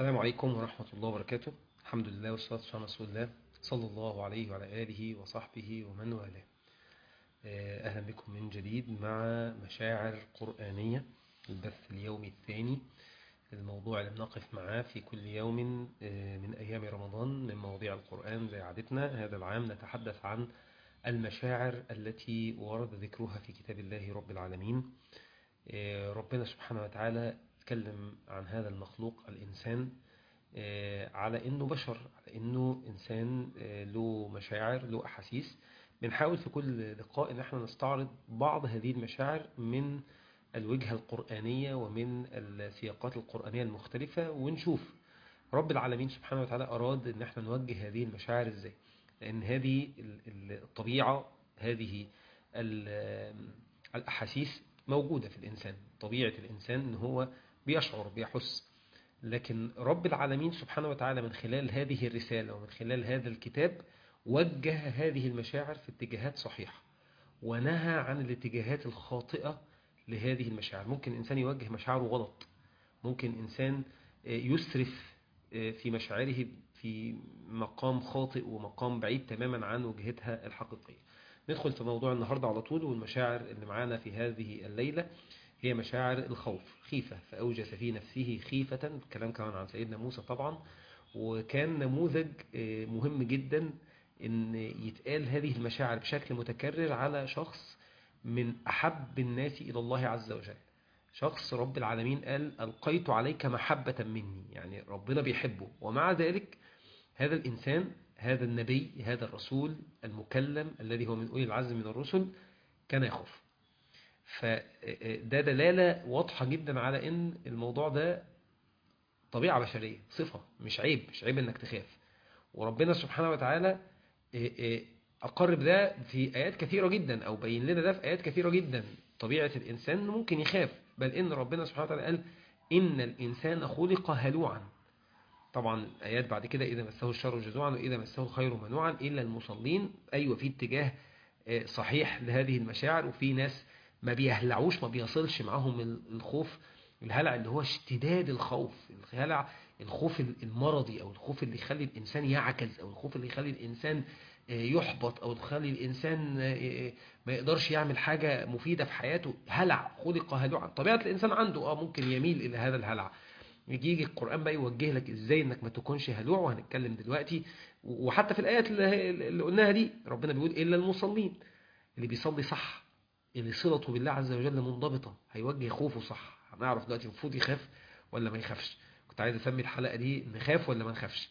السلام عليكم ورحمة الله وبركاته الحمد لله والصلاة والسلام على رسول الله صلى الله عليه وعلى آله وصحبه ومن والاه آه، أهلا بكم من جديد مع مشاعر قرآنية البث اليومي الثاني الموضوع اللي بنقف معاه في كل يوم آه، من أيام رمضان من مواضيع القرآن زي عادتنا هذا العام نتحدث عن المشاعر التي ورد ذكرها في كتاب الله رب العالمين آه، ربنا سبحانه وتعالى تكلم عن هذا المخلوق الإنسان آه، على إنه بشر على إنه إنسان آه، له مشاعر له أحاسيس بنحاول في كل لقاء إن احنا نستعرض بعض هذه المشاعر من الوجهة القرآنية ومن السياقات القرآنية المختلفة ونشوف رب العالمين سبحانه وتعالى أراد إن احنا نوجه هذه المشاعر إزاي لأن هذه ال- ال- الطبيعة هذه ال- الأحاسيس موجودة في الإنسان طبيعة الإنسان إن هو بيشعر بيحس لكن رب العالمين سبحانه وتعالى من خلال هذه الرسالة ومن خلال هذا الكتاب وجه هذه المشاعر في اتجاهات صحيحة ونهى عن الاتجاهات الخاطئة لهذه المشاعر ممكن إنسان يوجه مشاعره غلط ممكن إنسان آه، يسرف آه، في مشاعره في مقام خاطئ ومقام بعيد تماما عن وجهتها الحقيقية ندخل في موضوع النهاردة على طول والمشاعر اللي معانا في هذه الليلة هي مشاعر الخوف خيفة فأوجس في نفسه خيفة الكلام كمان عن سيدنا موسى طبعا وكان نموذج آه، مهم جدا ان يتقال هذه المشاعر بشكل متكرر على شخص من أحب الناس إلى الله عز وجل شخص رب العالمين قال ألقيت عليك محبة مني يعني ربنا بيحبه ومع ذلك هذا الإنسان هذا النبي هذا الرسول المكلم الذي هو من أولي العزم من الرسل كان يخاف فده دلالة واضحة جدا على ان الموضوع ده طبيعة بشرية صفة مش عيب مش عيب انك تخاف وربنا سبحانه وتعالى أقر بده في آيات كثيرة جدا أو بين لنا ده في آيات كثيرة جدا طبيعة الإنسان إنه ممكن يخاف بل إن ربنا سبحانه وتعالى قال إن الإنسان خلق هلوعا طبعا آيات بعد كده إذا مسه الشر جزوعا وإذا مسه الخير منوعا إلا المصلين أيوة في اتجاه آه، صحيح لهذه المشاعر وفي ناس ما بيهلعوش ما بيصلش معاهم ال- الخوف الهلع اللي هو اشتداد الخوف الهلع الخوف المرضي أو الخوف اللي يخلي الإنسان يعجز أو الخوف اللي يخلي الإنسان آه، يحبط أو يخلي الإنسان آه، آه، ما يقدرش يعمل حاجة مفيدة في حياته هلع خلق هلوعا طبيعة الإنسان عنده اه ممكن يميل إلى هذا الهلع يجي يجي القرآن بقى يوجه لك ازاي انك ما تكونش هلوع وهنتكلم دلوقتي وحتى في الآيات اللي اللي قلناها دي ربنا بيقول إلا المصلين اللي بيصلي صح اللي صلته بالله عز وجل منضبطة هيوجه خوفه صح هنعرف دلوقتي المفروض يخاف ولا ما يخافش كنت عايز اسمي الحلقة دي نخاف ولا ما نخافش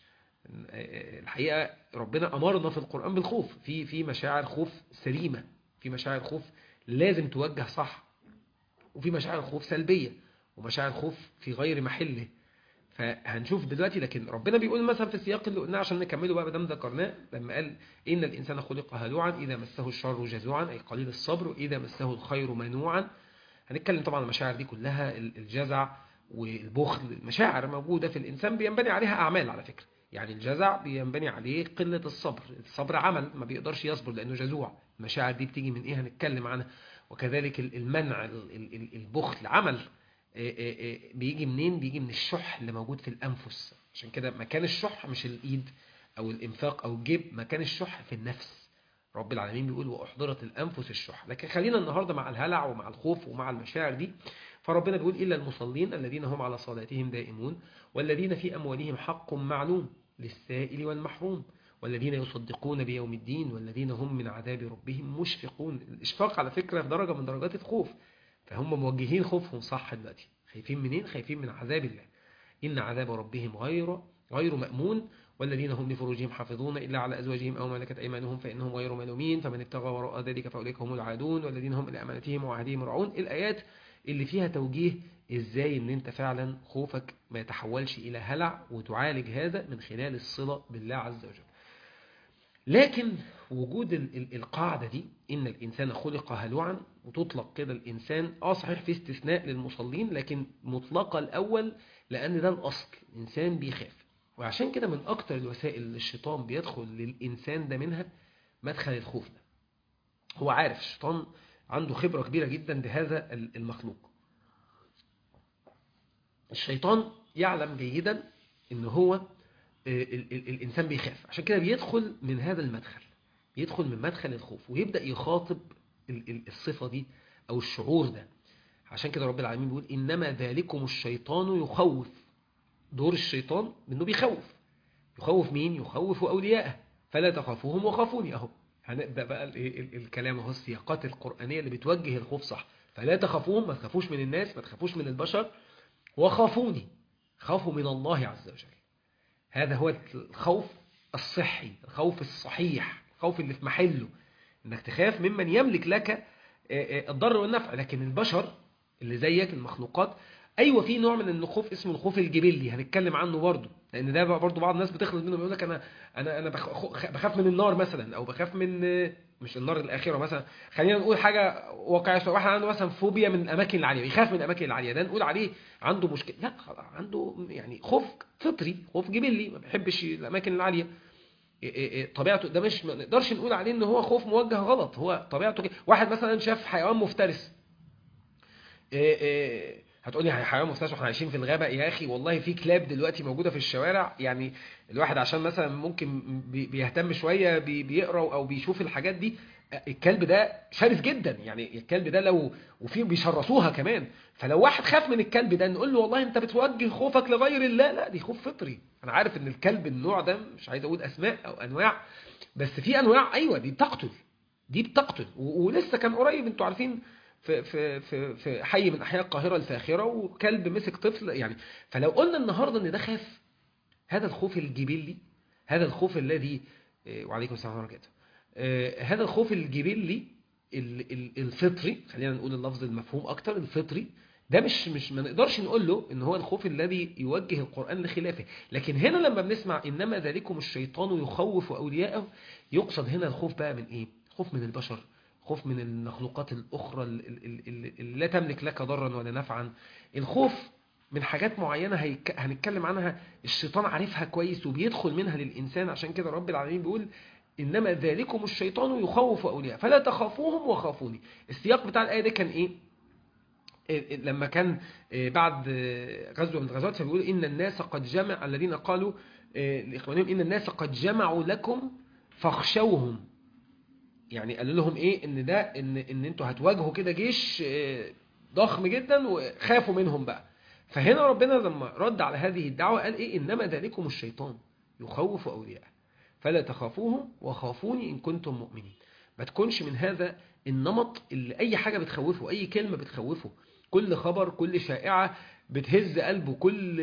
الحقيقة ربنا أمرنا في القرآن بالخوف في في مشاعر خوف سليمة في مشاعر خوف لازم توجه صح وفي مشاعر خوف سلبية ومشاعر خوف في غير محله فهنشوف دلوقتي لكن ربنا بيقول مثلا في السياق اللي قلناه عشان نكمله بقى بدم ذكرناه لما قال إن الإنسان خلق هلوعا إذا مسه الشر جزوعا أي قليل الصبر وإذا مسه الخير منوعا هنتكلم طبعا عن المشاعر دي كلها ال- الجزع والبخل المشاعر موجودة في الإنسان بينبني عليها أعمال على فكرة يعني الجزع بينبني عليه قلة الصبر الصبر عمل ما بيقدرش يصبر لأنه جزوع المشاعر دي بتيجي من إيه هنتكلم عنها وكذلك ال- المنع ال- ال- ال- البخل عمل إيه إيه إيه بيجي منين بيجي من الشح اللي موجود في الأنفس عشان كده مكان الشح مش الإيد أو الإنفاق أو الجيب مكان الشح في النفس رب العالمين بيقول وأحضرت الأنفس الشح لكن خلينا النهاردة مع الهلع ومع الخوف ومع المشاعر دي فربنا بيقول إلا المصلين الذين هم على صلاتهم دائمون والذين في أموالهم حق معلوم للسائل والمحروم والذين يصدقون بيوم الدين والذين هم من عذاب ربهم مشفقون الإشفاق على فكرة في درجة من درجات الخوف فهم موجهين خوفهم صح دلوقتي خايفين منين خايفين من عذاب الله إن عذاب ربهم غير غير مأمون والذين هم لفروجهم حافظون إلا على أزواجهم أو ملكت أيمانهم فإنهم غير ملومين فمن ابتغى وراء ذلك فأولئك هم العادون والذين هم لأمانتهم وعهدهم راعون الآيات اللي فيها توجيه إزاي إن أنت فعلا خوفك ما يتحولش إلى هلع وتعالج هذا من خلال الصلة بالله عز وجل لكن وجود ال- ال- القاعدة دي إن الإنسان خلق هلوعا وتطلق كده الإنسان آه صحيح في استثناء للمصلين لكن مطلقة الأول لأن ده الأصل الإنسان بيخاف وعشان كده من أكتر الوسائل اللي الشيطان بيدخل للإنسان ده منها مدخل الخوف ده هو عارف الشيطان عنده خبرة كبيرة جدا بهذا المخلوق الشيطان يعلم جيدا ان هو آه، ال ال الانسان بيخاف عشان كده بيدخل من هذا المدخل يدخل من مدخل الخوف ويبدا يخاطب ال ال الصفه دي او الشعور ده عشان كده رب العالمين بيقول انما ذلكم الشيطان يخوف دور الشيطان انه بيخوف يخوف مين يخوف اولياءه فلا تخافوهم وخافوني اهو هنبدا بقى ال ال الكلام اهو السياقات القرانيه اللي بتوجه الخوف صح فلا تخافوهم ما تخافوش من الناس ما تخافوش من البشر وخافوني خافوا من الله عز وجل هذا هو الخوف الصحي الخوف الصحيح الخوف اللي في محله انك تخاف ممن يملك لك الضر والنفع لكن البشر اللي زيك المخلوقات ايوه في نوع من الخوف اسمه الخوف الجبلي هنتكلم عنه برضه لان ده برضه بعض الناس بتخلط منه بيقول لك انا انا انا بخاف من النار مثلا او بخاف من مش النار الاخره مثلا خلينا نقول حاجه واقعيه واحد عنده مثلا فوبيا من الاماكن العاليه يخاف من الاماكن العاليه ده نقول عليه عنده مشكله لا عنده يعني خوف فطري خوف جبلي ما بيحبش الاماكن العاليه طبيعته ده مش ما نقدرش نقول عليه ان هو خوف موجه غلط هو طبيعته كده واحد مثلا شاف حيوان مفترس هتقولي حيوان مفترس واحنا عايشين في الغابه يا اخي والله في كلاب دلوقتي موجوده في الشوارع يعني الواحد عشان مثلا ممكن بيهتم شويه بيقرا او بيشوف الحاجات دي الكلب ده شرس جدا يعني الكلب ده لو وفي بيشرسوها كمان فلو واحد خاف من الكلب ده نقول له والله انت بتوجه خوفك لغير الله لا دي خوف فطري انا عارف ان الكلب النوع ده مش عايز اقول اسماء او انواع بس في انواع ايوه دي بتقتل دي بتقتل ولسه كان قريب انتوا عارفين في في في في حي من احياء القاهره الفاخره وكلب مسك طفل يعني فلو قلنا النهارده ان ده خاف هذا الخوف الجبلي هذا الخوف الذي وعليكم السلام ورحمه الله هذا الخوف الجبلي الفطري خلينا نقول اللفظ المفهوم اكتر الفطري ده مش مش ما نقدرش نقول له ان هو الخوف الذي يوجه القرآن لخلافه لكن هنا لما بنسمع انما ذلكم الشيطان يخوف اولياءه يقصد هنا الخوف بقى من ايه خوف من البشر خوف من المخلوقات الاخرى اللي لا تملك لك ضرا ولا نفعا الخوف من حاجات معينة هنتكلم عنها الشيطان عارفها كويس وبيدخل منها للإنسان عشان كده رب العالمين بيقول إنما ذلكم الشيطان يخوف أولياء فلا تخافوهم وخافوني السياق بتاع الآية ده كان إيه لما كان بعد غزوة من الغزوات فبيقول إن الناس قد جمع الذين قالوا لإخوانهم إن الناس قد جمعوا لكم فاخشوهم يعني قالوا لهم إيه إن ده إن إن أنتوا هتواجهوا كده جيش ضخم جدا وخافوا منهم بقى فهنا ربنا لما رد على هذه الدعوة قال إيه إنما ذلكم الشيطان يخوف أولياءه فلا تخافوهم وخافوني إن كنتم مؤمنين ما تكونش من هذا النمط اللي أي حاجة بتخوفه أي كلمة بتخوفه كل خبر كل شائعة بتهز قلبه كل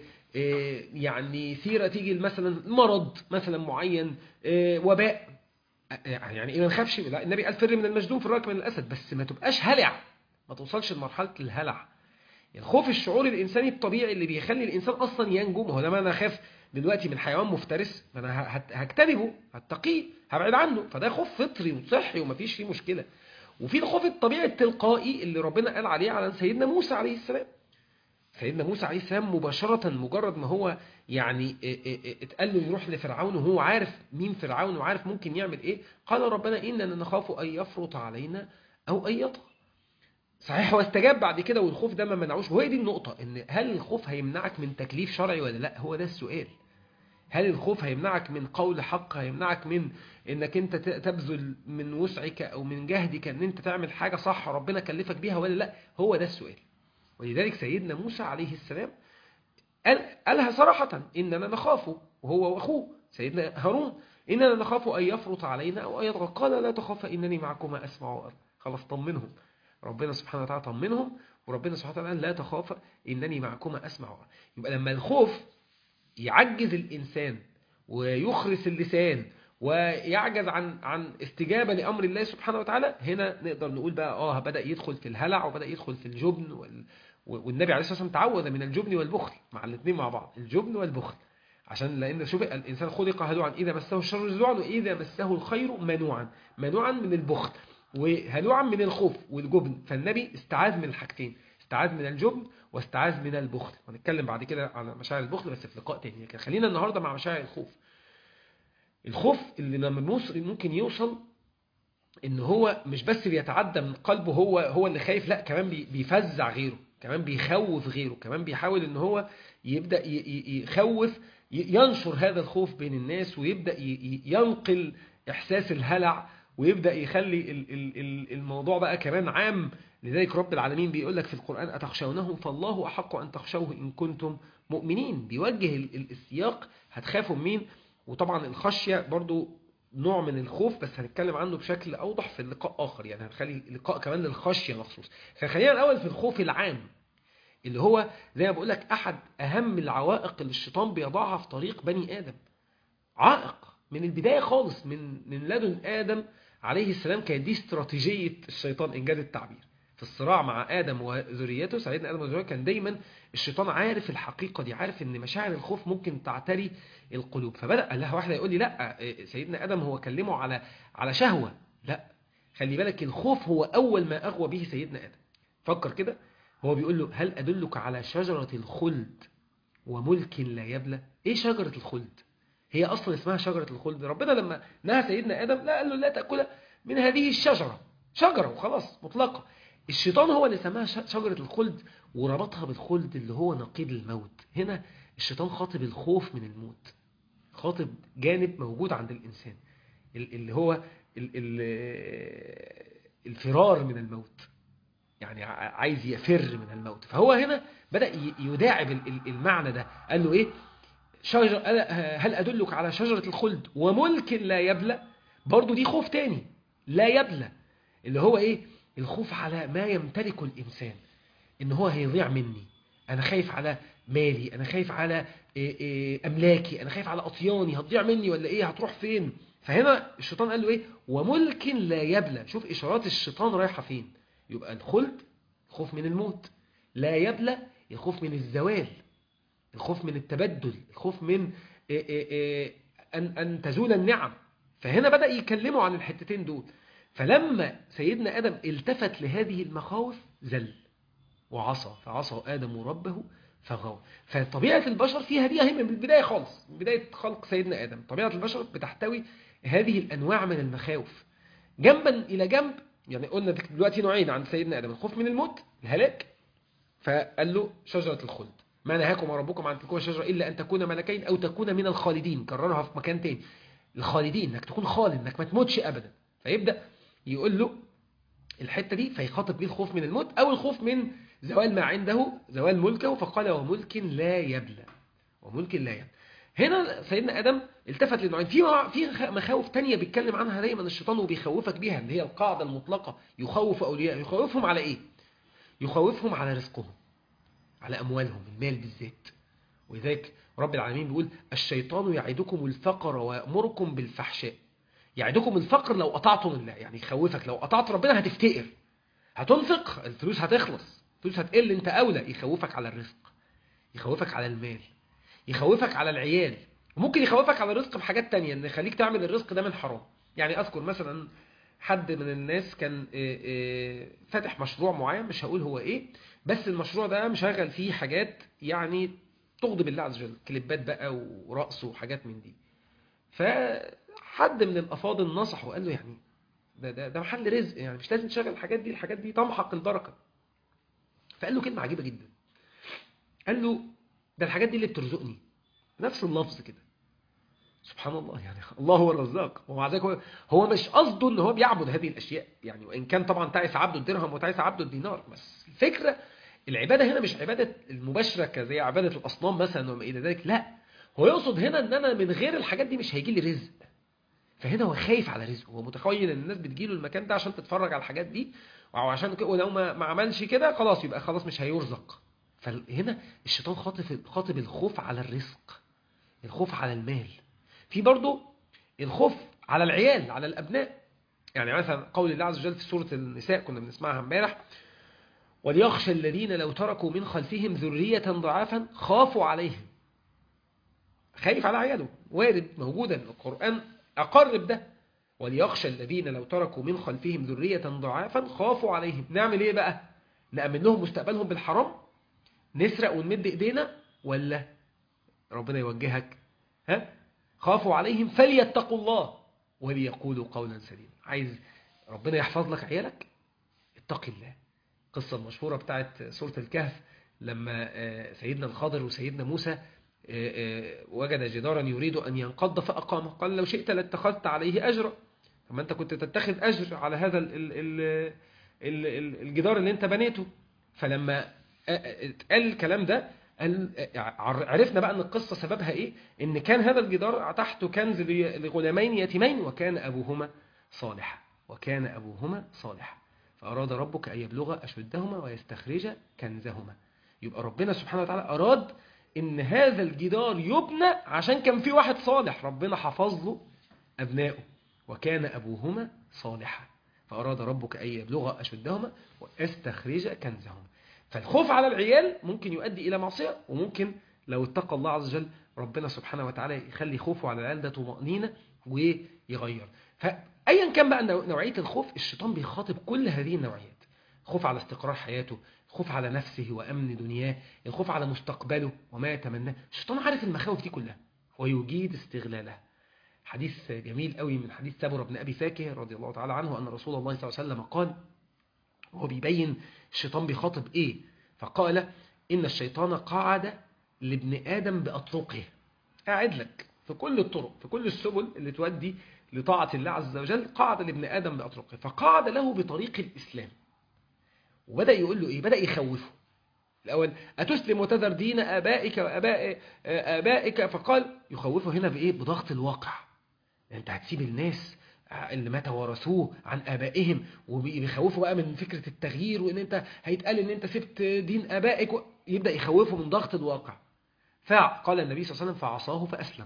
يعني سيرة تيجي مثلا مرض مثلا معين وباء يعني ايه ما نخافش لا النبي قال فر من المجنون في الراكب من الاسد بس ما تبقاش هلع ما توصلش لمرحله الهلع الخوف الشعوري الانساني الطبيعي اللي بيخلي الانسان اصلا ينجو ما هو لما انا اخاف دلوقتي من حيوان مفترس ما انا هجتنبه هتقيه هبعد عنه فده خوف فطري وصحي ومفيش فيه مشكله وفي الخوف الطبيعي التلقائي اللي ربنا قال عليه على سيدنا موسى عليه السلام سيدنا موسى عليه السلام مباشرة مجرد ما هو يعني اتقال له يروح لفرعون وهو عارف مين فرعون وعارف ممكن يعمل ايه قال ربنا إننا نخاف أن يفرط علينا أو أن يطغى صحيح هو استجاب بعد كده والخوف ده ما منعوش وهي دي النقطة ان هل الخوف هيمنعك من تكليف شرعي ولا لا هو ده السؤال هل الخوف هيمنعك من قول حق هيمنعك من انك انت تبذل من وسعك او من جهدك ان انت تعمل حاجة صح ربنا كلفك بيها ولا لا هو ده السؤال ولذلك سيدنا موسى عليه السلام قال قالها صراحة إننا نخاف وهو وأخوه سيدنا هارون إننا نخاف أن يفرط علينا أو أن يطغى قال لا تخاف إنني معكما أسمع وأرى خلاص طمنهم ربنا سبحانه وتعالى طمنهم وربنا سبحانه وتعالى لا تخاف إنني معكما أسمع وأرى يبقى لما الخوف يعجز الإنسان ويخرس اللسان ويعجز عن عن استجابة لأمر الله سبحانه وتعالى هنا نقدر نقول بقى آه بدأ يدخل في الهلع وبدأ يدخل في الجبن وال والنبي عليه الصلاة والسلام تعوذ من الجبن والبخل مع الاثنين مع بعض الجبن والبخل عشان لأن شوف الإنسان خلق هلوعا إذا مسه الشر جزوعا وإذا مسه الخير منوعا منوعا من البخل وهلوعا من الخوف والجبن فالنبي استعاذ من الحاجتين استعاذ من الجبن واستعاذ من البخل هنتكلم بعد كده على مشاعر البخل بس في لقاء تاني لكن خلينا النهاردة مع مشاعر الخوف الخوف اللي لما المصري ممكن يوصل ان هو مش بس بيتعدى من قلبه هو هو اللي خايف لا كمان بيفزع غيره كمان بيخوف غيره كمان بيحاول ان هو يبدأ يخوف ينشر هذا الخوف بين الناس ويبدأ ينقل إحساس الهلع ويبدأ يخلي الموضوع بقى كمان عام لذلك رب العالمين بيقول لك في القرآن أتخشونه فالله أحق أن تخشوه إن كنتم مؤمنين بيوجه السياق هتخافوا مين وطبعا الخشية برضو نوع من الخوف بس هنتكلم عنه بشكل أوضح في اللقاء آخر يعني هنخلي لقاء كمان للخشية مخصوص فخلينا الأول في الخوف العام اللي هو زي ما بقول لك أحد أهم العوائق اللي الشيطان بيضعها في طريق بني آدم عائق من البداية خالص من من لدن آدم عليه السلام كانت دي استراتيجية الشيطان إنجاز التعبير في الصراع مع آدم وذريته سيدنا آدم وذريته كان دايما الشيطان عارف الحقيقة دي عارف ان مشاعر الخوف ممكن تعتري القلوب فبدأ قال لها واحدة يقول لي لا سيدنا آدم هو كلمه على على شهوة لا خلي بالك الخوف هو أول ما أغوى به سيدنا آدم فكر كده هو بيقول له هل أدلك على شجرة الخلد وملك لا يبلى ايه شجرة الخلد هي أصلا اسمها شجرة الخلد ربنا لما نهى سيدنا آدم لا قال له لا تأكل من هذه الشجرة شجرة وخلاص مطلقة الشيطان هو اللي سماها شجرة الخلد وربطها بالخلد اللي هو نقيض الموت هنا الشيطان خاطب الخوف من الموت خاطب جانب موجود عند الإنسان اللي هو الفرار من الموت يعني عايز يفر من الموت فهو هنا بدأ يداعب المعنى ده قال له ايه شجر هل أدلك على شجرة الخلد وملك لا يبلى برضو دي خوف تاني لا يبلى اللي هو ايه الخوف على ما يمتلكه الإنسان إن هو هيضيع مني أنا خايف على مالي أنا خايف على أملاكي أنا خايف على أطياني هتضيع مني ولا إيه هتروح فين فهنا الشيطان قال له إيه وملك لا يبلى شوف إشارات الشيطان رايحة فين يبقى الخلد الخوف من الموت لا يبلى الخوف من الزوال الخوف من التبدل الخوف من أن, أن تزول النعم فهنا بدأ يكلموا عن الحتتين دول فلما سيدنا آدم التفت لهذه المخاوف زل وعصى فعصى آدم ربه فغوى فطبيعة البشر فيها دي أهم من البداية خالص من بداية خلق سيدنا آدم طبيعة البشر بتحتوي هذه الأنواع من المخاوف جنبا إلى جنب يعني قلنا دلوقتي نوعين عند سيدنا آدم الخوف من الموت الهلاك فقال له شجرة الخلد ما نهاكم ربكم عن تلكم الشجرة إلا أن تكون ملكين أو تكون من الخالدين كررها في مكان تاني الخالدين انك تكون خالد انك ما تموتش ابدا فيبدأ يقول له الحتة دي فيخاطب بيه الخوف من الموت أو الخوف من زوال ما عنده زوال ملكه فقال وملك لا يبلى وملك لا يبلى هنا سيدنا آدم التفت لنوعين في في مخاوف تانية بيتكلم عنها دايما الشيطان وبيخوفك بيها اللي هي القاعدة المطلقة يخوف أولياء يخوفهم على إيه يخوفهم على رزقهم على أموالهم المال بالذات ولذلك رب العالمين بيقول الشيطان يعدكم الفقر ويأمركم بالفحشاء يعدكم الفقر لو قطعتم الله يعني يخوفك لو قطعت ربنا هتفتقر هتنفق الفلوس هتخلص الفلوس هتقل انت اولى يخوفك على الرزق يخوفك على المال يخوفك على العيال وممكن يخوفك على الرزق بحاجات تانية ان يخليك تعمل الرزق ده من حرام يعني اذكر مثلا حد من الناس كان فاتح مشروع معين مش هقول هو ايه بس المشروع ده مشغل فيه حاجات يعني تغضب الله عز وجل كليبات بقى ورقص وحاجات من دي ف حد من الافاضل نصحه وقال له يعني ده, ده, ده محل رزق يعني مش لازم تشغل الحاجات دي الحاجات دي تمحق البركه فقال له كلمه عجيبه جدا قال له ده الحاجات دي اللي بترزقني نفس اللفظ كده سبحان الله يعني الله هو الرزاق ومع ذلك هو, هو مش قصده ان هو بيعبد هذه الاشياء يعني وان كان طبعا تعس عبده الدرهم وتعس عبده الدينار بس الفكره العباده هنا مش عباده المباشره كزي عباده الاصنام مثلا وما الى ذلك لا هو يقصد هنا ان انا من غير الحاجات دي مش هيجي لي رزق فهنا هو خايف على رزقه هو متخيل ان الناس بتجيله المكان ده عشان تتفرج على الحاجات دي او عشان كده ولو ما, ما عملش كده خلاص يبقى خلاص مش هيرزق فهنا الشيطان خاطب خاطب الخوف على الرزق الخوف على المال في برضه الخوف على العيال على الابناء يعني مثلا قول الله عز وجل في سوره النساء كنا بنسمعها امبارح وليخشى الذين لو تركوا من خلفهم ذرية ضعافا خافوا عليهم خايف على عياله وارد موجودا القرآن أقر بده وليخشى الذين لو تركوا من خلفهم ذرية ضعافا خافوا عليهم نعمل ايه بقى نأمن لهم مستقبلهم بالحرام نسرق ونمد ايدينا ولا ربنا يوجهك ها خافوا عليهم فليتقوا الله وليقولوا قولا سديدا عايز ربنا يحفظ لك عيالك اتق الله القصة المشهورة بتاعت سورة الكهف لما سيدنا الخضر وسيدنا موسى وجد جدارا يريد أن ينقض فأقامه قال لو شئت لاتخذت عليه أجرا طب انت كنت تتخذ أجر على هذا الجدار اللي انت بنيته فلما قال الكلام ده عرفنا بقى ان القصة سببها ايه ان كان هذا الجدار تحته كنز لغلامين يتيمين وكان ابوهما صالحا وكان ابوهما صالحا فاراد ربك ان يبلغ اشدهما ويستخرج كنزهما يبقى ربنا سبحانه وتعالى اراد ان هذا الجدار يبنى عشان كان في واحد صالح ربنا حفظ له ابنائه وكان ابوهما صالحا فاراد ربك ان يبلغ اشدهما ويستخرج كنزهما فالخوف على العيال ممكن يؤدي إلى معصية وممكن لو اتقى الله عز وجل ربنا سبحانه وتعالى يخلي خوفه على العيال ده طمأنينة ويغير فأيا كان بقى نوعية الخوف الشيطان بيخاطب كل هذه النوعيات خوف على استقرار حياته خوف على نفسه وأمن دنياه الخوف على مستقبله وما يتمناه الشيطان عارف المخاوف دي كلها ويجيد استغلالها حديث جميل قوي من حديث سابر بن أبي فاكه رضي الله تعالى عنه أن رسول الله صلى الله عليه وسلم قال وهو بيبين الشيطان بيخاطب ايه فقال ان الشيطان قعد لابن ادم باطرقه قاعد لك في كل الطرق في كل السبل اللي تودي لطاعة الله عز وجل قعد لابن آدم بأطرقه فقعد له بطريق الإسلام وبدأ يقول له إيه بدأ يخوفه الأول أتسلم وتذر دين آبائك وآباء آبائك فقال يخوفه هنا بإيه بضغط الواقع أنت هتسيب الناس اللي ما توارثوه عن آبائهم وبيخوفوا بقى من فكرة التغيير وإن أنت هيتقال إن أنت سبت دين آبائك يبدأ يخوفه من ضغط الواقع فقال النبي صلى الله عليه وسلم فعصاه فأسلم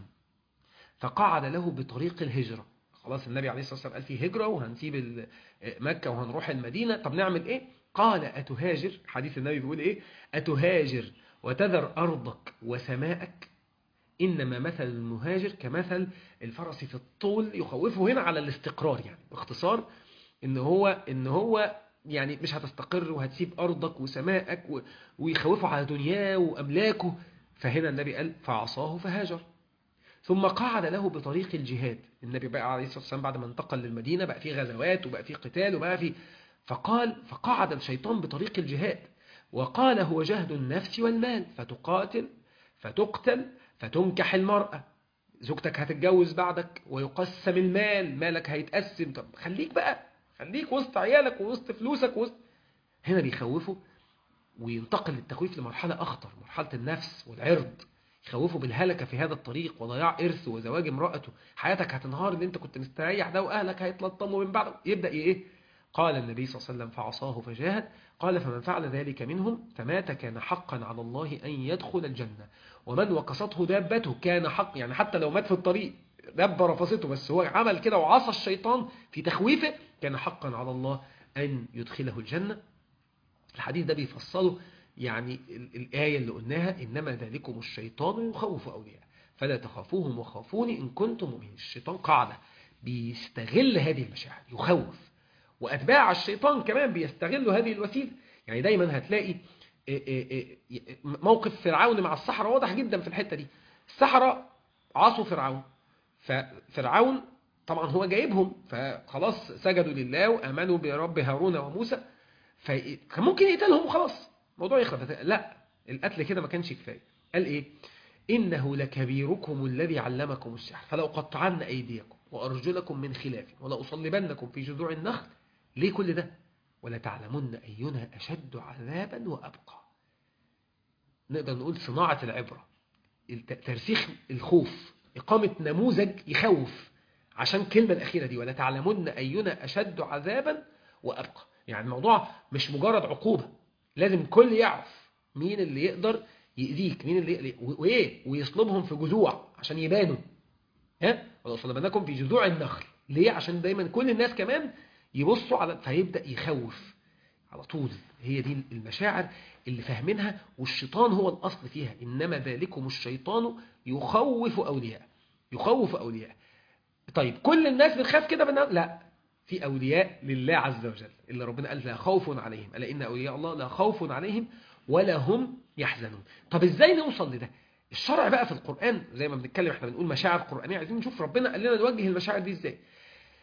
فقعد له بطريق الهجرة خلاص النبي عليه الصلاة والسلام قال في هجرة وهنسيب مكة وهنروح المدينة طب نعمل إيه قال أتهاجر حديث النبي بيقول إيه أتهاجر وتذر أرضك وسماءك إنما مثل المهاجر كمثل الفرس في الطول يخوفه هنا على الاستقرار يعني باختصار إن هو إن هو يعني مش هتستقر وهتسيب أرضك وسماءك ويخوفه على دنياه وأملاكه فهنا النبي قال فعصاه فهاجر ثم قعد له بطريق الجهاد النبي بقى عليه الصلاة والسلام بعد ما انتقل للمدينة بقى في غزوات وبقى في قتال وبقى في فقال فقعد الشيطان بطريق الجهاد وقال هو جهد النفس والمال فتقاتل فتقتل فتنكح المرأة زوجتك هتتجوز بعدك ويقسم المال مالك هيتقسم طب خليك بقى خليك وسط عيالك ووسط فلوسك وسط هنا بيخوفه وينتقل للتخويف لمرحلة أخطر مرحلة النفس والعرض يخوفه بالهلكة في هذا الطريق وضياع إرثه وزواج امرأته حياتك هتنهار ان انت كنت مستريح ده وأهلك هيتلطموا من بعد يبدأ ايه قال النبي صلى الله عليه وسلم فعصاه فجاهد قال فمن فعل ذلك منهم فمات كان حقا على الله أن يدخل الجنة ومن وقصته دابته كان حق يعني حتى لو مات في الطريق دابة رفصته بس هو عمل كده وعصى الشيطان في تخويفه كان حقا على الله أن يدخله الجنة الحديث ده بيفصله يعني الآية اللي قلناها إنما ذلكم الشيطان يخوف أولياء فلا تخافوهم وخافوني إن كنتم مؤمنين الشيطان قاعدة بيستغل هذه المشاعر يخوف وأتباع الشيطان كمان بيستغلوا هذه الوسيلة يعني دايما هتلاقي موقف فرعون مع السحرة واضح جدا في الحتة دي السحرة عصوا فرعون ففرعون طبعا هو جايبهم فخلاص سجدوا لله وآمنوا برب هارون وموسى فكان ممكن يقتلهم وخلاص الموضوع يخلص لا القتل كده ما كانش كفايه قال ايه إنه لكبيركم الذي علمكم السحر فلو قطعن أيديكم وأرجلكم من خلاف ولأصلبنكم في جذوع النخل ليه كل ده ولتعلمن أينا أشد عذابا وأبقى نقدر نقول صناعة العبرة ترسيخ الخوف إقامة نموذج يخوف عشان الكلمة الأخيرة دي ولتعلمن أينا أشد عذابا وأبقى يعني الموضوع مش مجرد عقوبة لازم الكل يعرف مين اللي يقدر يأذيك مين اللي يقلق وإيه ويصلبهم في جذوع عشان يبانوا ها ولو صلبناكم في جذوع النخل ليه عشان دايما كل الناس كمان يبصوا على فيبدأ يخوف على طول هي دي المشاعر اللي فاهمينها والشيطان هو الأصل فيها إنما ذلكم الشيطان يخوف أولياء يخوف أولياء طيب كل الناس بتخاف كده من لا في أولياء لله عز وجل اللي ربنا قال لا خوف عليهم ألا إن أولياء الله لا خوف عليهم ولا هم يحزنون طب إزاي نوصل لده الشرع بقى في القرآن زي ما بنتكلم احنا بنقول مشاعر قرآنية عايزين نشوف ربنا قال لنا نوجه المشاعر دي إزاي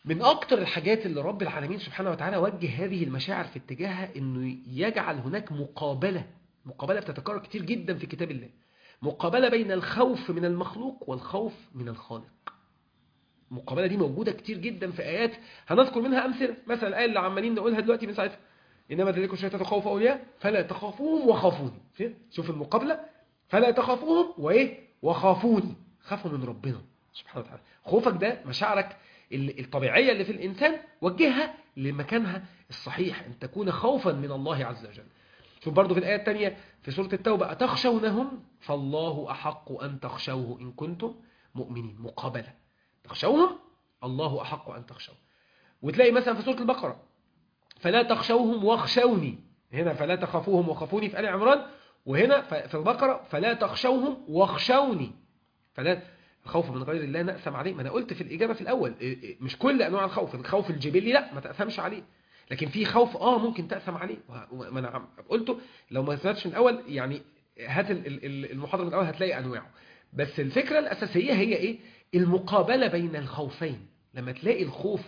من أكتر الحاجات اللي رب العالمين سبحانه وتعالى وجه هذه المشاعر في اتجاهها إنه يجعل هناك مقابلة مقابلة بتتكرر كتير جدا في كتاب الله مقابلة بين الخوف من المخلوق والخوف من الخالق المقابلة دي موجودة كتير جدا في آيات هنذكر منها أمثلة مثلا الآية اللي عمالين نقولها دلوقتي من ساعتها إنما ذلك الشيطان خوف أولياء فلا تخافوهم وخافوني شوف المقابلة فلا تخافوهم وإيه وخافوني خافوا من ربنا سبحانه وتعالى خوفك ده مشاعرك الطبيعية اللي في الإنسان وجهها لمكانها الصحيح أن تكون خوفا من الله عز وجل شوف برضو في الآية الثانية في سورة التوبة أتخشونهم فالله أحق أن تخشوه إن كنتم مؤمنين مقابلة تخشوهم الله أحق أن تخشوه وتلاقي مثلا في سورة البقرة فلا تخشوهم واخشوني هنا فلا تخافوهم وخافوني في آل عمران وهنا في البقرة فلا تخشوهم واخشوني فلا الخوف من غير الله نأثم عليه ما أنا قلت في الإجابة في الأول مش كل أنواع الخوف الخوف الجبلي لا ما تأثمش عليه لكن في خوف آه ممكن تأثم عليه ما أنا قلته لو ما سمعتش من الأول يعني هات المحاضرة من الأول هتلاقي أنواعه بس الفكرة الأساسية هي إيه المقابلة بين الخوفين لما تلاقي الخوف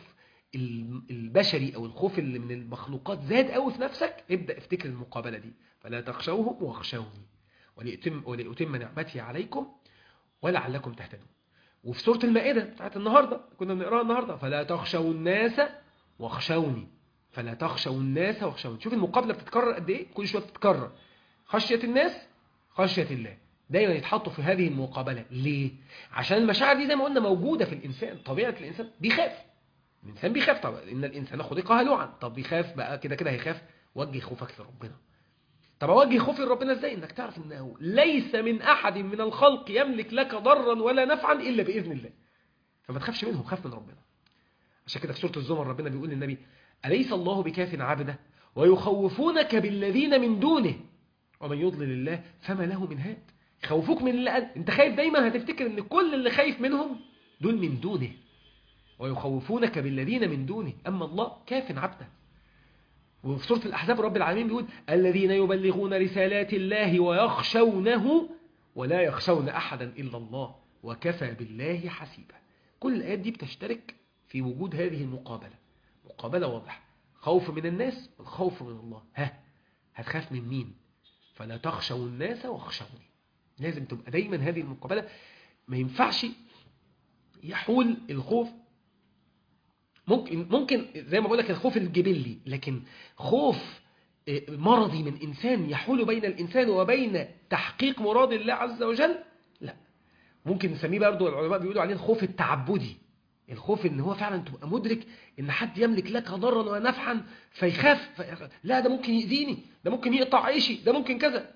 البشري أو الخوف اللي من المخلوقات زاد قوي في نفسك ابدأ افتكر المقابلة دي فلا تخشوهم واخشوني ولأتم, ولأتم نعمتي عليكم ولعلكم تهتدون وفي سورة المائدة بتاعت النهاردة كنا بنقراها النهاردة فلا تخشوا الناس واخشوني فلا تخشوا الناس واخشوني شوف المقابلة بتتكرر قد ايه كل شوية بتتكرر خشية الناس خشية الله دايما يتحطوا في هذه المقابلة ليه؟ عشان المشاعر دي زي ما قلنا موجودة في الإنسان طبيعة الإنسان بيخاف الإنسان بيخاف طبعا إن الإنسان خلق هلوعا طب بيخاف بقى كده كده هيخاف وجه خوفك لربنا طب اوجه خوفي لربنا ازاي انك تعرف انه ليس من احد من الخلق يملك لك ضرا ولا نفعا الا باذن الله فما تخافش منهم خاف من ربنا عشان كده في سوره الزمر ربنا بيقول للنبي اليس الله بكاف عبده ويخوفونك بالذين من دونه ومن يضلل الله فما له من هاد خوفوك من اللي قال انت خايف دايما هتفتكر ان كل اللي خايف منهم دول من دونه ويخوفونك بالذين من دونه اما الله كاف عبده وفي سورة الأحزاب رب العالمين بيقول الذين يبلغون رسالات الله ويخشونه ولا يخشون أحدا إلا الله وكفى بالله حسيبا كل الآيات دي بتشترك في وجود هذه المقابلة مقابلة واضحة خوف من الناس والخوف من الله ها هتخاف من مين فلا تخشوا الناس واخشوني لازم تبقى دايما هذه المقابلة ما ينفعش يحول الخوف ممكن ممكن زي ما بقول لك الخوف الجبلي لكن خوف مرضي من إنسان يحول بين الإنسان وبين تحقيق مراد الله عز وجل لا ممكن نسميه برضه العلماء بيقولوا عليه الخوف التعبدي الخوف ان هو فعلا تبقى مدرك ان حد يملك لك ضرا ونفعا فيخاف, فيخاف لا ده ممكن يأذيني ده ممكن يقطع عيشي ده ممكن كذا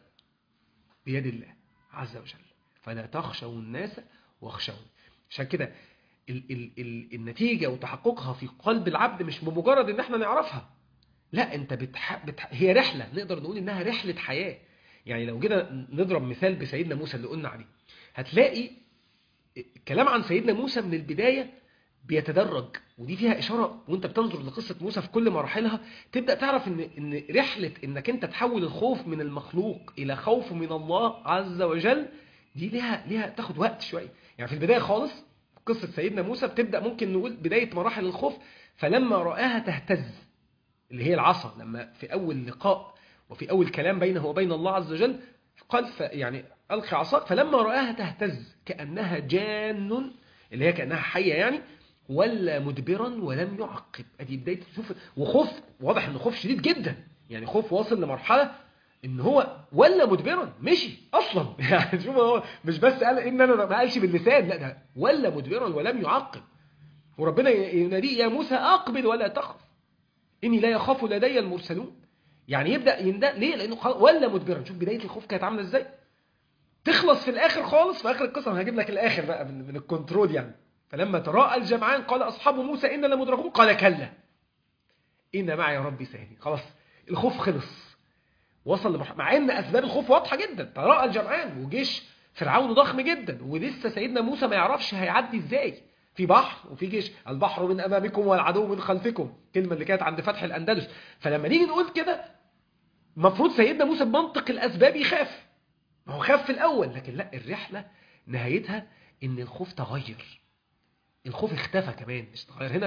بيد الله عز وجل فلا تخشوا الناس واخشوني عشان كده ال ال ال النتيجة وتحققها في قلب العبد مش بمجرد ان احنا نعرفها لا انت بتح... بتح... هي رحلة نقدر نقول انها رحلة حياة يعني لو جينا نضرب مثال بسيدنا موسى اللي قلنا عليه هتلاقي الكلام عن سيدنا موسى من البداية بيتدرج ودي فيها إشارة وانت بتنظر لقصة موسى في كل مراحلها تبدأ تعرف ان, إن رحلة انك انت تحول الخوف من المخلوق الى خوف من الله عز وجل دي ليها, ليها تاخد وقت شوية يعني في البداية خالص قصة سيدنا موسى بتبدأ ممكن نقول بداية مراحل الخوف فلما رآها تهتز اللي هي العصا لما في أول لقاء وفي أول كلام بينه وبين الله عز وجل قال يعني ألقي عصاك فلما رآها تهتز كأنها جان اللي هي كأنها حية يعني ولا مدبرا ولم يعقب ادي بدايه شوف وخوف واضح انه خوف شديد جدا يعني خوف واصل لمرحله ان هو ولا مدبرا مشي اصلا يعني شوف هو مش بس قال ان انا ما قالش باللسان لا ده ولا مدبرا ولم يعقب وربنا يناديه يا موسى اقبل ولا تخف اني لا يخاف لدي المرسلون يعني يبدا يندى ليه لانه ولا مدبرا شوف بدايه الخوف كانت عامله ازاي تخلص في الاخر خالص في اخر القصه انا هجيب لك الاخر بقى من, من الكنترول يعني فلما تراءى الجمعان قال اصحاب موسى ان لمدركون قال كلا ان معي ربي سيهدين خلاص الخوف خلص وصل لمرحله مع ان اسباب الخوف واضحه جدا تراءى الجمعان وجيش فرعون ضخم جدا ولسه سيدنا موسى ما يعرفش هيعدي ازاي في بحر وفي جيش البحر من امامكم والعدو من خلفكم الكلمه اللي كانت عند فتح الاندلس فلما نيجي نقول كده المفروض سيدنا موسى بمنطق الاسباب يخاف ما هو خاف في الاول لكن لا الرحله نهايتها ان الخوف تغير الخوف اختفى كمان مش تغير هنا قال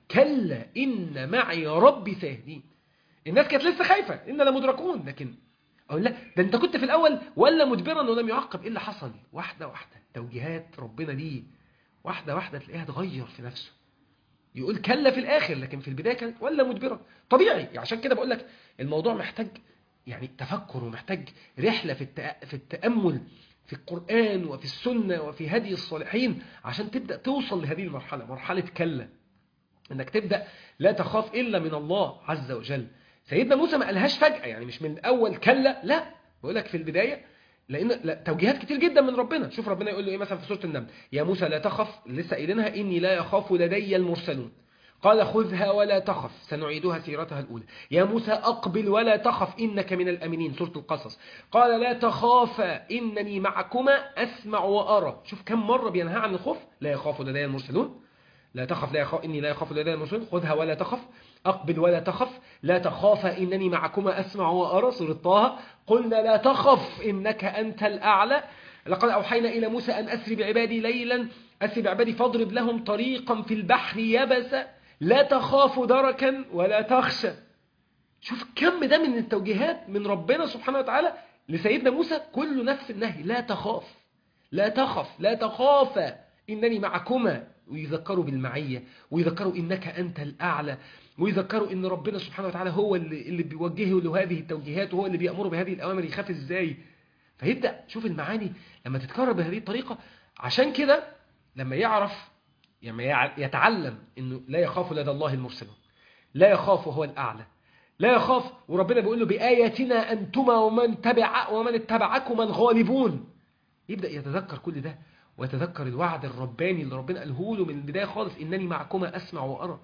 كلا إن معي ربي سيهدين الناس كانت لسه خايفة إننا لمدركون لكن أقول لا ده أنت كنت في الأول ولا مدبرا ولم يعقب إيه اللي حصل واحدة واحدة توجيهات ربنا دي واحدة واحدة تلاقيها تغير في نفسه يقول كلا في الآخر لكن في البداية كانت ولا مدبرا طبيعي عشان كده بقول لك الموضوع محتاج يعني تفكر ومحتاج رحلة في في التأمل في القرآن وفي السنة وفي هدي الصالحين عشان تبدأ توصل لهذه المرحلة مرحلة كلا انك تبدأ لا تخاف إلا من الله عز وجل سيدنا موسى ما قالهاش فجأة يعني مش من الأول كلا لا بقول لك في البداية لأن لا توجيهات كتير جدا من ربنا شوف ربنا يقول له إيه مثلا في سورة النمل يا موسى لا تخف لسه قايلينها إني لا يخاف لدي المرسلون قال خذها ولا تخف سنعيدها سيرتها الأولى يا موسى أقبل ولا تخف إنك من الأمنين سورة القصص قال لا تخافا إنني معكما أسمع وأرى شوف كم مرة بينهى عن الخوف لا يخاف لدي المرسلون لا تخف لا يخاف إني لا يخاف لدي المرسلون خذها ولا تخف أقبل ولا تخف لا تخافا إنني معكما أسمع وأرى سورة طه قلنا لا تخف إنك أنت الأعلى لقد أوحينا إلى موسى أن أسري بعبادي ليلا أسري بعبادي فاضرب لهم طريقا في البحر يبسا لا تخاف دركا ولا تخشى شوف كم ده من التوجيهات من ربنا سبحانه وتعالى لسيدنا موسى كل نفس النهي لا تخاف لا تخف لا تخافا إنني معكما ويذكروا بالمعية ويذكروا إنك أنت الأعلى ويذكروا إن ربنا سبحانه وتعالى هو اللي, اللي بيوجهه له هذه التوجيهات وهو اللي بيأمره بهذه الأوامر يخاف إزاي فيبدأ شوف المعاني لما تتكرر بهذه الطريقة عشان كده لما يعرف يعني يتعلم انه لا يخاف لدى الله المرسلون لا يخاف وهو الاعلى لا يخاف وربنا بيقول له باياتنا انتما ومن تبع ومن اتبعكما الغالبون يبدا يتذكر كل ده ويتذكر الوعد الرباني اللي ربنا قاله له من البدايه خالص انني معكما اسمع وارى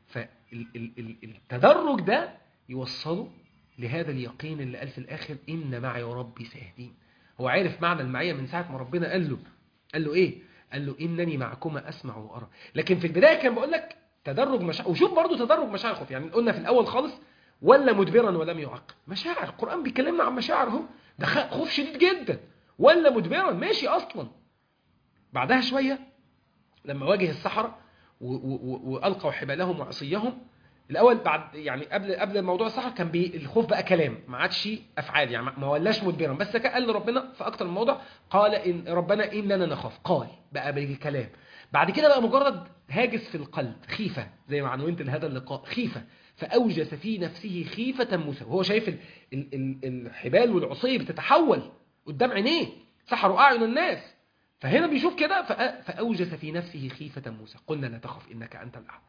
فالتدرج ده يوصله لهذا اليقين اللي قال في الاخر ان معي ربي سيهدين هو عارف معنى المعيه من ساعه ما ربنا قال له قال له ايه قال له إنني معكما أسمع وأرى لكن في البداية كان بقول لك تدرج مشاعر وشوف برضو تدرج مشاعر الخوف يعني قلنا في الأول خالص ولا مدبرا ولم يعقب مشاعر القرآن بيكلمنا عن مشاعر اهو ده خوف شديد جدا ولا مدبرا ماشي أصلا بعدها شوية لما واجه السحرة وألقوا حبالهم وعصيهم الاول بعد يعني قبل قبل موضوع السحر كان بي الخوف بقى كلام ما عادش افعال يعني ما ولاش مدبرا بس قال ربنا في اكتر من موضع قال ان ربنا اننا نخاف قال بقى بالكلام بعد كده بقى مجرد هاجس في القلب خيفه زي ما عنونت لهذا اللقاء خيفه فاوجس في نفسه خيفه موسى وهو شايف ال ال ال الحبال والعصي بتتحول قدام عينيه سحروا اعين الناس فهنا بيشوف كده فاوجس في نفسه خيفه موسى قلنا لا تخف انك انت الاعلى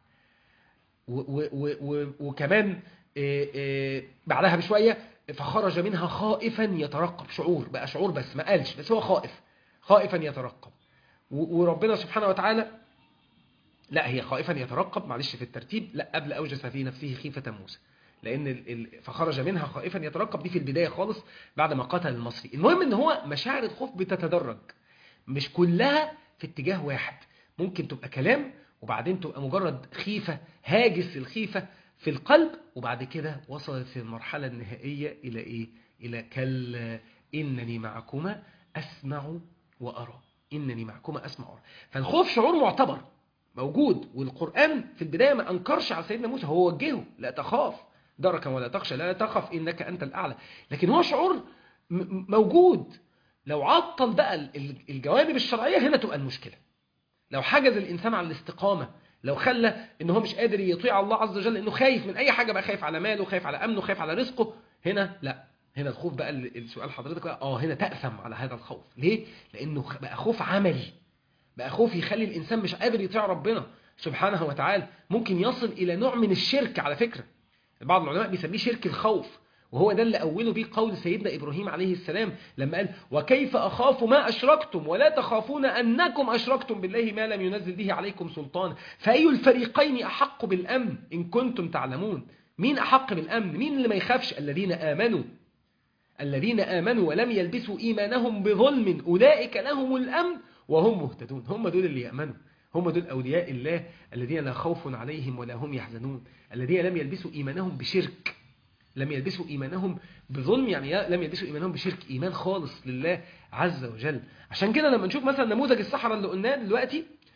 وكمان بعدها بشوية فخرج منها خائفا يترقب شعور بقى شعور بس ما قالش بس هو خائف خائفا يترقب وربنا سبحانه وتعالى لا هي خائفا يترقب معلش في الترتيب لا قبل أوجس في نفسه خيفة موسى لأن فخرج منها خائفا يترقب دي في البداية خالص بعد ما قتل المصري المهم ان هو مشاعر الخوف بتتدرج مش كلها في اتجاه واحد ممكن تبقى كلام وبعدين تبقى مجرد خيفة هاجس الخيفة في القلب وبعد كده وصلت في المرحلة النهائية إلى إيه؟ إلى كلا إنني معكما أسمع وأرى إنني معكما أسمع وأرى فالخوف شعور معتبر موجود والقرآن في البداية ما أنكرش على سيدنا موسى هو وجهه لا تخاف دركا ولا تخشى لا تخف إنك أنت الأعلى لكن هو شعور موجود لو عطل بقى الجوانب الشرعية هنا تبقى المشكلة لو حجز الإنسان على الاستقامة لو خلى ان هو مش قادر يطيع الله عز وجل لانه خايف من اي حاجه بقى خايف على ماله خايف على امنه خايف على رزقه هنا لا هنا الخوف بقى السؤال حضرتك بقى اه هنا تأثم على هذا الخوف ليه لانه بقى خوف عملي بقى خوف يخلي الانسان مش قادر يطيع ربنا سبحانه وتعالى ممكن يصل الى نوع من الشرك على فكره بعض العلماء بيسميه شرك الخوف وهو ده اللي أوله بيه قول سيدنا إبراهيم عليه السلام لما قال وكيف أخاف ما أشركتم ولا تخافون أنكم أشركتم بالله ما لم ينزل به عليكم سلطان فأي الفريقين أحق بالأمن إن كنتم تعلمون مين أحق بالأمن مين اللي ما يخافش الذين آمنوا الذين آمنوا ولم يلبسوا إيمانهم بظلم أولئك لهم الأمن وهم مهتدون هم دول اللي يأمنوا هم دول أولياء الله الذين لا خوف عليهم ولا هم يحزنون الذين لم يلبسوا إيمانهم بشرك لم يلبسوا إيمانهم بظلم يعني لم يلبسوا إيمانهم بشرك إيمان خالص لله عز وجل عشان كده لما نشوف مثلا نموذج السحرة اللي قلناه دلوقتي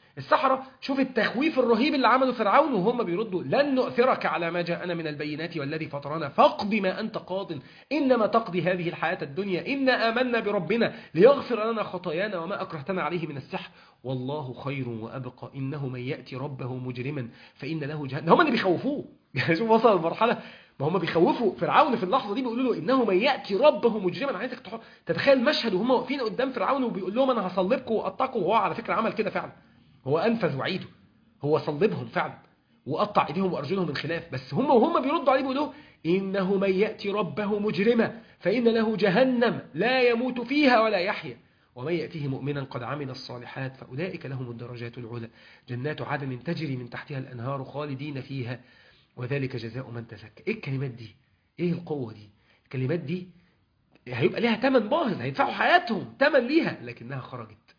السحرة شوف التخويف الرهيب اللي عمله فرعون وهم بيردوا لن نؤثرك على ما جاءنا من البينات والذي فطرنا فاقض ما أنت قاض إنما تقضي هذه الحياة الدنيا إنا آمنا بربنا ليغفر لنا خطايانا وما أكرهتنا عليه من السحر والله خير وأبقى إنه من يأتي ربه مجرما فإن له جهنم هم اللي بيخوفوه يعني شوف وصل المرحلة ما هم بيخوفوا فرعون في اللحظة دي بيقولوا له إنه من يأتي ربه مجرما عايزك تتخيل مشهد وهم واقفين قدام فرعون وبيقول لهم أنا هصلبكم وأقطعكم وهو على فكرة عمل كده فعلا هو أنفذ وعيده هو صلبهم فعلا وقطع ايديهم وارجلهم من خلاف بس هم وهم بيردوا عليه بيقولوا انه من ياتي ربه مجرما فان له جهنم لا يموت فيها ولا يحيا ومن ياتيه مؤمنا قد عمل الصالحات فاولئك لهم الدرجات العلى جنات عدن تجري من تحتها الانهار خالدين فيها وذلك جزاء من تزكى ايه الكلمات دي ايه القوه دي الكلمات دي هيبقى ليها ثمن باهظ هيدفعوا حياتهم ثمن ليها لكنها خرجت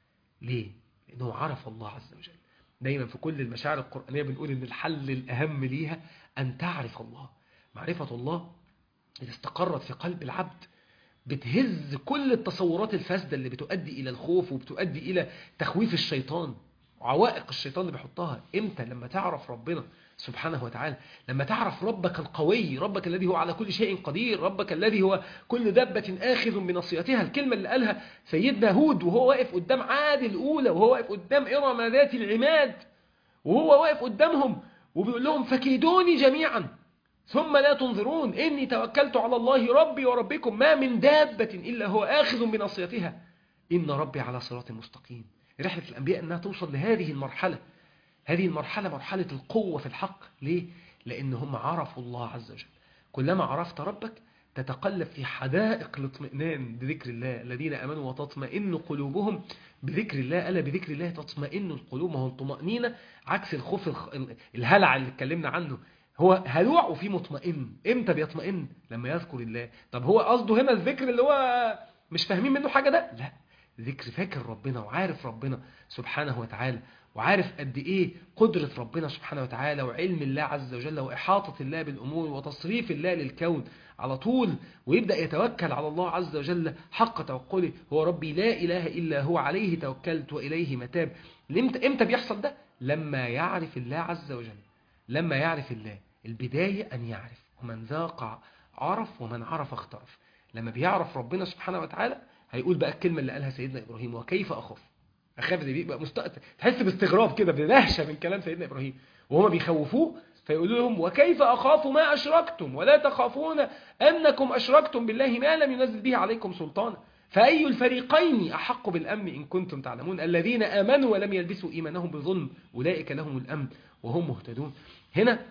ليه لأنه عرف الله عز وجل دايما في كل المشاعر القرآنية بنقول إن الحل الأهم ليها أن تعرف الله معرفة الله إذا استقرت في قلب العبد بتهز كل التصورات الفاسدة اللي بتؤدي إلى الخوف وبتؤدي إلى تخويف الشيطان وعوائق الشيطان اللي بيحطها إمتى لما تعرف ربنا سبحانه وتعالى لما تعرف ربك القوي ربك الذي هو على كل شيء قدير ربك الذي هو كل دبة آخذ بنصيتها الكلمة اللي قالها سيدنا هود وهو واقف قدام عاد الأولى وهو واقف قدام إرم ذات العماد وهو واقف قدامهم وبيقول لهم فكيدوني جميعا ثم لا تنظرون إني توكلت على الله ربي وربكم ما من دابة إلا هو آخذ بنصيتها إن ربي على صراط مستقيم رحلة الأنبياء أنها توصل لهذه المرحلة هذه المرحلة مرحلة القوة في الحق ليه؟ لأن هم عرفوا الله عز وجل كلما عرفت ربك تتقلب في حدائق الاطمئنان بذكر الله الذين أمنوا وتطمئن قلوبهم بذكر الله ألا بذكر الله تطمئن القلوب ما هو الطمأنينة عكس الخوف الهلع اللي اتكلمنا عنه هو هلوع وفي مطمئن امتى بيطمئن لما يذكر الله طب هو قصده هنا الذكر اللي هو مش فاهمين منه حاجة ده لا ذكر فاكر ربنا وعارف ربنا سبحانه وتعالى وعارف قد ايه قدرة ربنا سبحانه وتعالى وعلم الله عز وجل وإحاطة الله بالأمور وتصريف الله للكون على طول ويبدأ يتوكل على الله عز وجل حق توكله هو ربي لا إله إلا هو عليه توكلت وإليه متاب امتى بيحصل ده لما يعرف الله عز وجل لما يعرف الله البداية أن يعرف ومن ذاق عرف ومن عرف اخترف لما بيعرف ربنا سبحانه وتعالى هيقول بقى الكلمة اللي قالها سيدنا إبراهيم وكيف أخاف أخاف دي بيبقى مست... تحس باستغراب كده بدهشة من كلام سيدنا إبراهيم وهما بيخوفوه فيقولوا لهم وكيف أخاف ما أشركتم ولا تخافون أنكم أشركتم بالله ما لم ينزل به عليكم سلطانا فأي الفريقين أحق بالأمن إن كنتم تعلمون الذين آمنوا ولم يلبسوا إيمانهم بظلم أولئك لهم الأمن وهم مهتدون هنا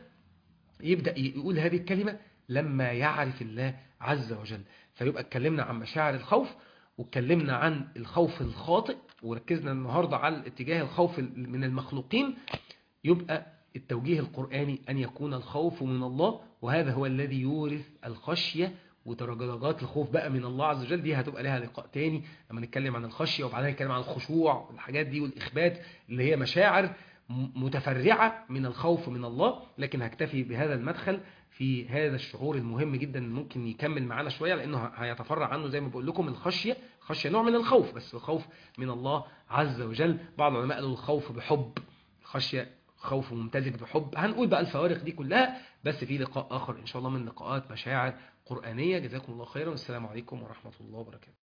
يبدأ يقول هذه الكلمة لما يعرف الله عز وجل فيبقى اتكلمنا عن مشاعر الخوف واتكلمنا عن الخوف الخاطئ وركزنا النهاردة على اتجاه الخوف من المخلوقين يبقى التوجيه القرآني أن يكون الخوف من الله وهذا هو الذي يورث الخشية ودرجات الخوف بقى من الله عز وجل دي هتبقى لها لقاء تاني لما نتكلم عن الخشية وبعدين نتكلم عن الخشوع والحاجات دي والإخبات اللي هي مشاعر متفرعة من الخوف من الله لكن هكتفي بهذا المدخل في هذا الشعور المهم جدا ممكن يكمل معانا شوية لأنه هيتفرع عنه زي ما بقول لكم الخشية خشية نوع من الخوف بس الخوف من الله عز وجل بعض العلماء قالوا الخوف بحب الخشية خوف ممتزج بحب هنقول بقى الفوارق دي كلها بس في لقاء آخر إن شاء الله من لقاءات مشاعر قرآنية جزاكم الله خيرا والسلام عليكم ورحمة الله وبركاته